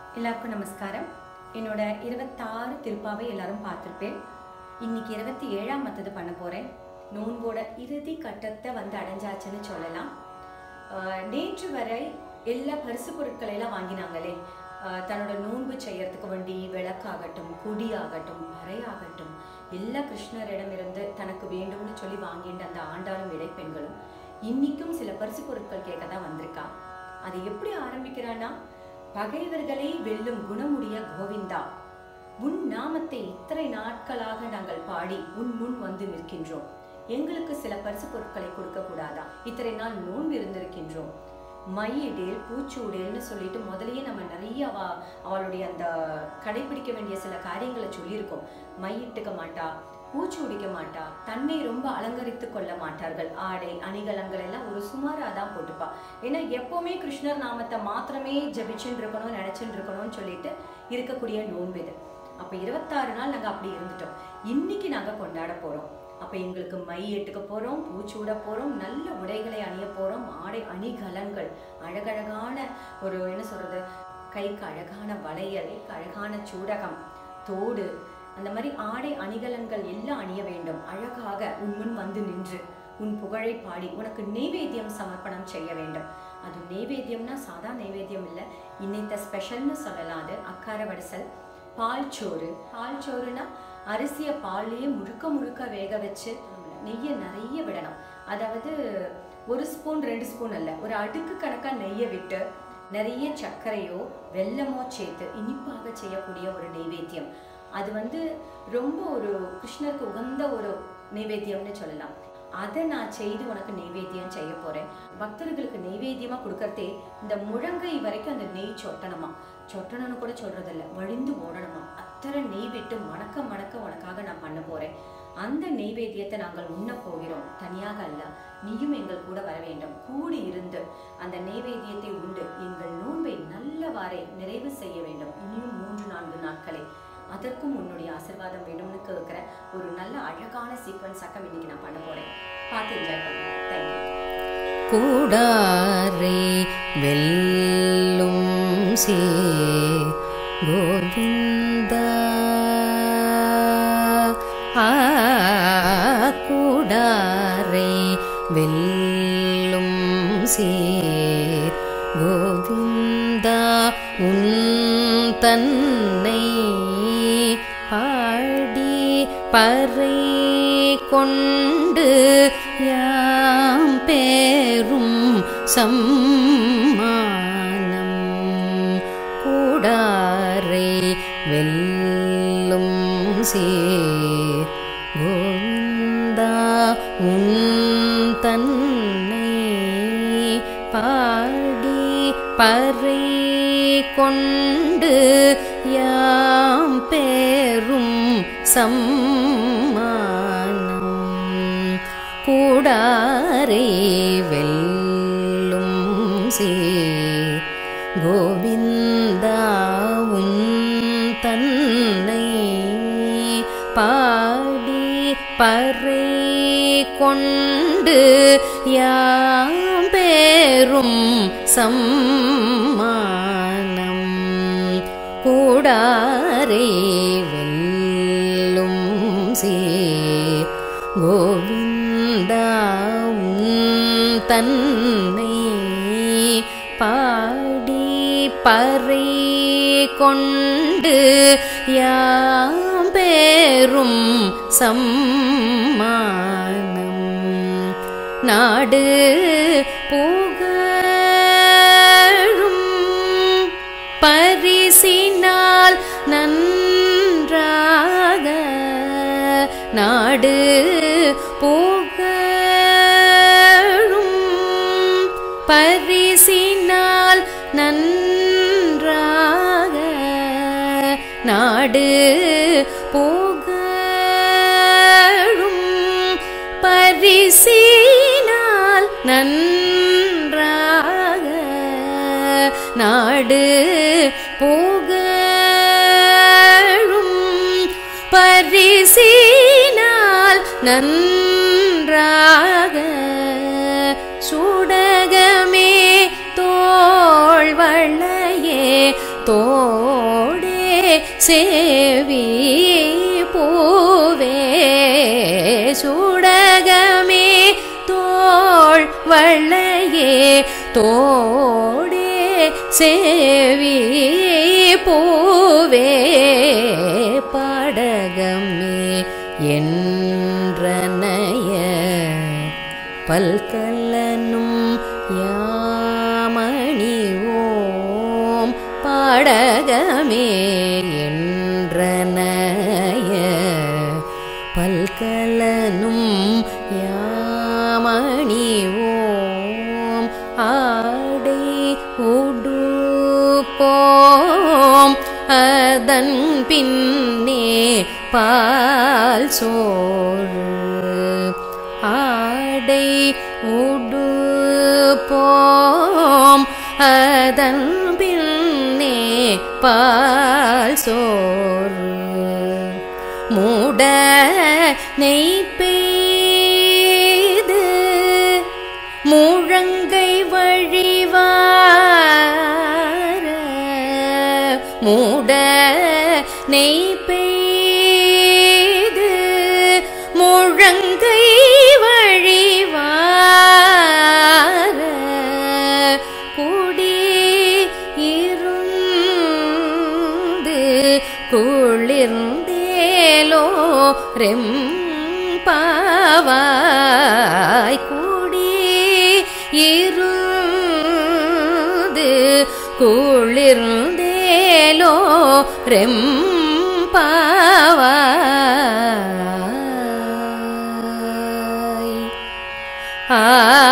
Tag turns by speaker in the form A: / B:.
A: எல்லாருக்கும் நமஸ்காரம் என்னோட இருபத்தாறு திருப்பாவை எல்லாரும் பார்த்துருப்பேன் இன்னைக்கு இருபத்தி ஏழாம் மத்தது பண்ண போகிறேன் நோன்போட இறுதி கட்டத்தை வந்து அடைஞ்சாச்சுன்னு சொல்லலாம் ஆஹ் நேற்று வரை எல்லா பரிசு பொருட்களை எல்லாம் வாங்கினாங்களே ஆஹ் தன்னோட நோன்பு செய்யறதுக்கு வேண்டி விளக்காகட்டும் கொடியாகட்டும் பறையாகட்டும் எல்லா கிருஷ்ணரிடமிருந்து தனக்கு வேண்டும்னு சொல்லி வாங்கின்ற அந்த ஆண்டாளும் இடைப்பெண்களும் இன்னைக்கும் சில பரிசு பொருட்கள் கேட்க தான் வந்திருக்கா அதை எப்படி ஆரம்பிக்கிறான்னா பகைவர்களை வெல்லும் குணமுடைய கோவிந்தா உன் நாமத்தை இத்தனை நாட்களாக நாங்கள் பாடி உன் முன் வந்து நிற்கின்றோம் எங்களுக்கு சில பரிசு பொருட்களை கொடுக்க கூடாதா இத்தனை நாள் நோன்பு இருந்திருக்கின்றோம் மையிடேல் பூச்சூடேல்னு சொல்லிட்டு முதல்லயே நம்ம நிறைய அவ அவளுடைய அந்த கடைபிடிக்க வேண்டிய சில காரியங்களை சொல்லியிருக்கோம் மையிட்டுக்க மாட்டா பூச்சி உடிக்க மாட்டா தன்னை ரொம்ப அலங்கரித்து கொள்ள மாட்டார்கள் ஆடை அணிகலன்கள் எல்லாம் ஒரு சுமாரா தான் போட்டுப்பா ஏன்னா எப்பவுமே கிருஷ்ணர் நாமத்தை மாத்திரமே ஜபிச்சுட்டு இருக்கணும் நினைச்சுட்டு இருக்கணும்னு சொல்லிட்டு இருக்கக்கூடிய நோன்பு இது அப்ப இருபத்தாறு நாள் நாங்க அப்படி இருந்துட்டோம் இன்னைக்கு நாங்க கொண்டாட போறோம் அப்ப எங்களுக்கு மை எட்டுக்க போறோம் பூச்சூட போறோம் நல்ல உடைகளை அணிய போறோம் ஆடை அணிகலன்கள் அழகழகான ஒரு என்ன சொல்றது கைக்கு அழகான வளையல் கைக்கு அழகான சூடகம் தோடு அந்த மாதிரி ஆடை அணிகலன்கள் எல்லாம் அணிய வேண்டும் அழகாக உன் முன் வந்து நின்று உன் புகழை பாடி உனக்கு நெய்வேத்தியம் சமர்ப்பணம் செய்ய வேண்டும் அது நெய்வேத்தியம்னா சாதா நெய்வேத்தியம் இல்லை இன்னைத்த ஸ்பெஷல்னு சொல்லலாம் அது அக்கார வடிசல் பால் சோறு பால் சோறுனா அரிசியை பால்லையே முழுக்க முழுக்க வேக வச்சு நெய்யை நிறைய விடணும் அதாவது ஒரு ஸ்பூன் ரெண்டு ஸ்பூன் அல்ல ஒரு அடுக்கு கணக்கா நெய்யை விட்டு நிறைய சர்க்கரையோ வெல்லமோ சேர்த்து இனிப்பாக செய்யக்கூடிய ஒரு நெய்வேத்தியம் அது வந்து ரொம்ப ஒரு கிருஷ்ணருக்கு உகந்த ஒரு நெய்வேத்தியம்னு சொல்லலாம் அதை நான் செய்து உனக்கு நெய்வேத்தியம் செய்ய போறேன் பக்தர்களுக்கு நெய்வேத்தியமா கொடுக்கறதே இந்த முழங்கை வரைக்கும் அந்த நெய் சொட்டணுமா சொட்டணும்னு கூட சொல்றதில்ல வழிந்து ஓடணுமா அத்தனை நெய் விட்டு மணக்க மணக்க உனக்காக நான் பண்ண போறேன் அந்த நெய்வேத்தியத்தை நாங்கள் உண்ண போகிறோம் தனியாக அல்ல நீயும் எங்கள் கூட வர வேண்டும் கூடி இருந்து அந்த நெய்வேத்தியத்தை உண்டு எங்கள் நோன்பை நல்லவாறே நிறைவு செய்ய வேண்டும் இனியும் மூன்று நான்கு நாட்களை அதற்கும் உன்னுடைய ஆசிர்வாதம் வேணும்னு கேட்குற ஒரு நல்ல அழகான சீக்வன்ஸ் அக்கம் இன்னைக்கு நான் பண்ண போறேன் பார்த்து என்ஜாய் பண்ணுங்க தேங்க்யூ
B: கூடாரை வெல்லும் சே கோவிந்தா ஆ கூடாரை வெல்லும் சேர் கோவிந்தா உன் தன்னை பாடி பறை கொண்டு யாம் பேரும் சம்மானம் கூடாரை வெல்லும் சேர் கோவிந்தா உன் தன்னை பாடி பறை கொண்டு யாம் பேரும் சம்மானம் கூடாரை வெல்லும் சே கோவிந்தா உன் தன்னை பாடி பறை கொண்டு யாம் பேரும் சம்மானம் கூடாரை வெல்லும் சீர் கோவிந்தா உன் தன்னை பாடி பறை கொண்டு யாம் பேரும் சம்மானம் நாடு புகழும் பரிசினால் நன்றாக நாடு புகழும் பரிசினால் நன்றாக நாடு புகழும் பரிசினால் நன்றாக நாடு புகழும் பரிசினால் நன்றாக சுடகமே தோள்வளையே தோடே சேவி பூவே சுடகமே தோள் வள்ளையே தோடே சேவி பூவே பாடகமே என்றனைய பல்கலனும் யாமணி ஓம் பாடகமே என்றனைய பல்கலனும் யாமணி ஓம் ஆடை உடுப்போம் அதன் பின்னே பால் சோறு ஆடை உடுப்போம் அதன் பின்னே பால் சோறு மூட நெய் பெய்து முழங்கை வழிவார மூட நெய் பெய்து முழங்கை வழிவார குடி இருந்து குளிர்ந்தேலோ ரெம்பாவாய் கூடி இருந்து குளிர்ந்தேலோ ரெம்பாவாய் ஆ